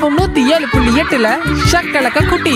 FM நூத்தி ஏழு புள்ளி எட்டுல ஷக்கலக்க குட்டி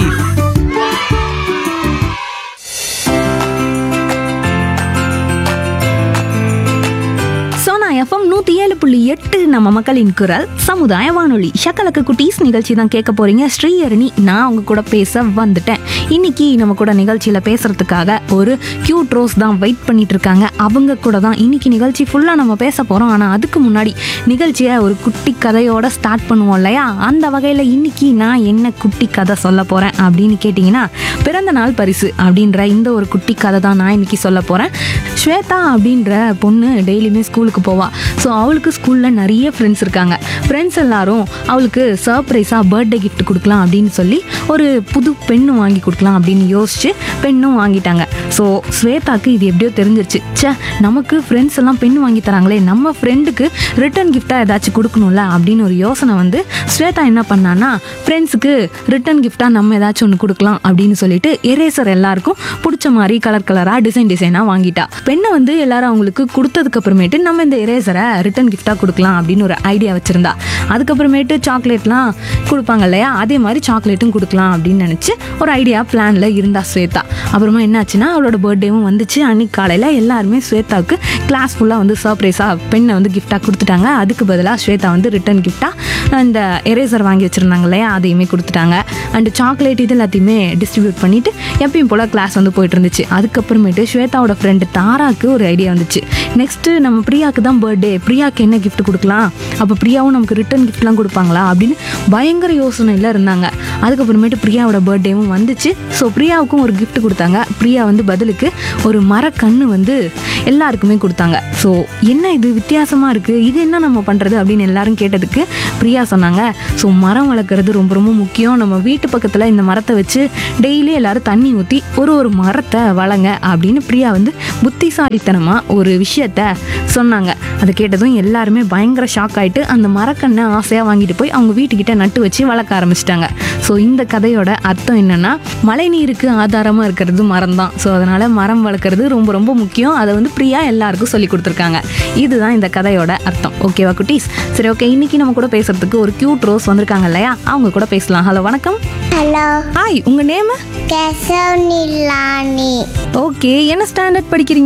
சோனா எஃப்எம் நூத்தி ஏழு புள்ளி எட்டு நம்ம மக்களின் குரல் சமுதாய வானொலி ஷக்கலக்க குட்டீஸ் நிகழ்ச்சி தான் கேட்க போறீங்க ஸ்ரீஹரணி நான் அவங்க கூட பேச வந்துட்டேன் இன்னைக்கு நம்ம கூட நிகழ்ச்சியில பேசுறதுக்காக ஒரு கியூட் ரோஸ் தான் வெயிட் பண்ணிட்டு இருக்காங்க அவங்க கூட தான் இன்னைக்கு நிகழ்ச்சி ஃபுல்லா நம்ம பேச போறோம் ஆனா அதுக்கு முன்னாடி நிகழ்ச்சியை ஒரு குட்டி கதையோட ஸ்டார்ட் பண்ணுவோம் இல்லையா அந்த வகையில இன்னைக்கு நான் என்ன குட்டி கதை சொல்ல போறேன் அப்படின்னு கேட்டிங்கன்னா பிறந்த நாள் பரிசு அப்படின்ற இந்த ஒரு குட்டி கதை தான் நான் இன்னைக்கு சொல்ல போறேன் ஸ்வேதா அப்படின்ற பொண்ணு டெய்லியுமே ஸ்கூலுக்கு போவா ஸோ அவளுக்கு ஸ்கூலில் நிறைய ஃப்ரெண்ட்ஸ் இருக்காங்க ஃப்ரெண்ட்ஸ் எல்லாரும் அவளுக்கு சர்ப்ரைஸாக பர்த்டே gift கொடுக்கலாம் அப்படின்னு சொல்லி ஒரு புது பெண்ணு வாங்கி கொடுக்கலாம் அப்படின்னு யோசிச்சு பெண்ணும் வாங்கிட்டாங்க ஸோ ஸ்வேதாக்கு இது எப்படியோ தெரிஞ்சிருச்சு ச்சே நமக்கு ஃப்ரெண்ட்ஸ் எல்லாம் பெண் வாங்கி தராங்களே நம்ம ஃப்ரெண்டுக்கு ரிட்டர்ன் கிஃப்டாக ஏதாச்சும் கொடுக்கணும்ல அப்படின்னு ஒரு யோசனை வந்து ஸ்வேதா என்ன பண்ணான்னா ஃப்ரெண்ட்ஸுக்கு ரிட்டர்ன் கிஃப்டாக நம்ம ஏதாச்சும் ஒன்று கொடுக்கலாம் அப்படின்னு சொல்லிட்டு எரேசர் எல்லாருக்கும் பிடிச்ச மாதிரி கலர் கலராக டிசைன் டிசைனாக வாங்கிட்டா பெண்ணை வந்து எல்லாரும் அவங்களுக்கு கொடுத்ததுக்கு அப்புறமேட்டு நம்ம இந்த எரேசரை ரிட்டர்ன் கிஃப்டாக கொடுக்கலாம் அப்படின்னு ஒரு ஐடியா வச்சிருந்தா அதுக்கப்புறமேட்டு சாக்லேட்லாம் கொடுப்பாங்க இல்லையா அதே மாதிரி சாக்லேட்டும் கொடுக்கலாம் அப்படின்னு நினச்சி ஒரு ஐடியா பிளானில் இருந்தா ஸ்வேதா அப்புறமா என்னாச்சுன்னா அவளோட பர்த்டேவும் வந்துச்சு அன்னைக்கு காலையில் எல்லாருமே ஸ்வேதாவுக்கு கிளாஸ் ஃபுல்லாக வந்து சர்ப்ரைஸாக பெண்ணை வந்து கிஃப்டாக கொடுத்துட்டாங்க அதுக்கு பதிலாக ஸ்வேதா வந்து ரிட்டர்ன் கிஃப்டாக இந்த எரேசர் வாங்கி வச்சுருந்தாங்க இல்லையா அதையுமே கொடுத்துட்டாங்க அண்டு சாக்லேட் இது எல்லாத்தையுமே டிஸ்ட்ரிபியூட் பண்ணிவிட்டு எப்பயும் போல் கிளாஸ் வந்து போயிட்டு இருந்துச்சு அதுக்கப்புறமேட்டு ஸ்வேதாவோட ஃப்ரெண்டு தாராக்கு ஒரு ஐடியா வந்துச்சு நெக்ஸ்ட்டு நம்ம பிரியாக்கு தான் பர்த்டே பிரியாக்கு என்ன gift கொடுக்கலாம் அப்போ பிரியாவும் நமக்கு ரிட்டர்ன் கிஃப்ட்லாம் கொடுப்பாங்களா அப்படின்னு பயங்கர யோசனையில் இருந்தாங்க அதுக்கப்புறமேட்டு பிரியாவோட பர்த்டேவும் வந்துச்சு ஸோ பிரியாவுக்கும் ஒரு gift கொடுத்தாங்க பிரியா வந்து பதிலுக்கு ஒரு மரக்கன்று வந்து எல்லாருக்குமே கொடுத்தாங்க ஸோ என்ன இது வித்தியாசமாக இருக்குது இது என்ன நம்ம பண்ணுறது அப்படின்னு எல்லாரும் கேட்டதுக்கு பிரியா சொன்னாங்க ஸோ மரம் வளர்க்குறது ரொம்ப ரொம்ப முக்கியம் நம்ம வீட்டு பக்கத்தில் இந்த மரத்தை வச்சு டெய்லி எல்லாரும் தண்ணி ஊற்றி ஒரு ஒரு மரத்தை வளங்க அப்படின்னு பிரியா வந்து புத்திசாலித்தனமாக ஒரு விஷயத்த சொன்னாங்க அதை கேட்டதும் எல்லாருமே பயங்கர ஷாக் ஆயிட்டு அந்த மரக்கண்ணை ஆசையாக வாங்கிட்டு போய் அவங்க வீட்டுக்கிட்ட நட்டு வச்சு வளர்க்க ஆரம்பிச்சிட்டாங்க ஸோ இந்த கதையோட அர்த்தம் என்னன்னா மழை நீருக்கு ஆதாரமாக இருக்கிறது மரம் தான் ஸோ அதனால் மரம் வளர்க்குறது ரொம்ப ரொம்ப முக்கியம் அதை வந்து பிரியா எல்லாருக்கும் சொல்லி கொடுத்துருக்காங்க இதுதான் இந்த கதையோட அர்த்தம் ஓகேவா குட்டீஸ் சரி ஓகே இன்னைக்கு நம்ம கூட பேசுறதுக்கு ஒரு கியூட் ரோஸ் வந்திருக்காங்க இல்லையா அவங்க கூட பேசலாம் ஹலோ வணக்கம் ஹலோ ஹாய் உங்கள் நேம் கேசவ் நிலானி ஓகே என்ன ஸ்டாண்டர்ட் படிக்கிறீங்க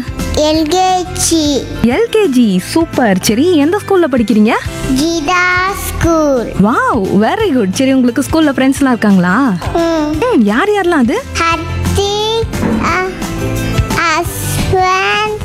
எல்கேஜி எல்கேஜி சூப்பர் சரி எந்த ஸ்கூலில் படிக்கிறீங்க Geetha school wow very good சரி உங்களுக்கு ஸ்கூலில் ஃப்ரெண்ட்ஸ்லாம் இருக்காங்களா ம் யார் யாரெல்லாம் அது ஹர்திக் அஸ்வன்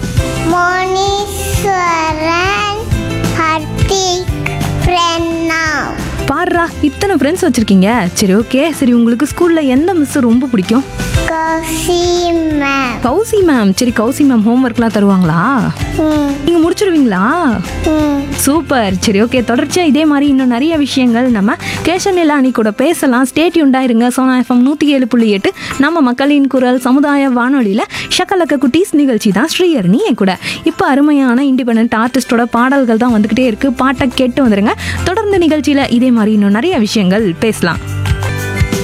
மோனீஸ்வரன் ஹர்திக் பிரண்ணா பாருடா இத்தனை ஃப்ரெண்ட்ஸ் வச்சுருக்கீங்க சரி ஓகே சரி உங்களுக்கு ஸ்கூலில் எந்த மிஸ் ரொம்ப பிடிக்கும் கௌசி மேம் கௌசி மேம் சரி கௌசி மேம் ஹோம்ஒர்க்லாம் தருவாங்களா நீங்கள் முடிச்சிருவீங்களா சூப்பர் சரி ஓகே தொடர்ச்சியாக இதே மாதிரி இன்னும் நிறைய விஷயங்கள் நம்ம கேஷன் நிலானி கூட பேசலாம் ஸ்டேட் இருங்க சோனா எஃப்எம் நூற்றி ஏழு புள்ளி எட்டு நம்ம மக்களின் குரல் சமுதாய வானொலியில் ஷக்கலக்க குட்டீஸ் நிகழ்ச்சி தான் ஸ்ரீஹரணி என் கூட இப்போ அருமையான இண்டிபெண்ட் ஆர்டிஸ்டோட பாடல்கள் தான் வந்துக்கிட்டே இருக்குது பாட்டை கேட்டு வந்துருங்க தொடர்ந்து நிகழ்ச்சியில் இதே மாதிரி இன்னும் நிறைய விஷயங்கள் பேசலாம்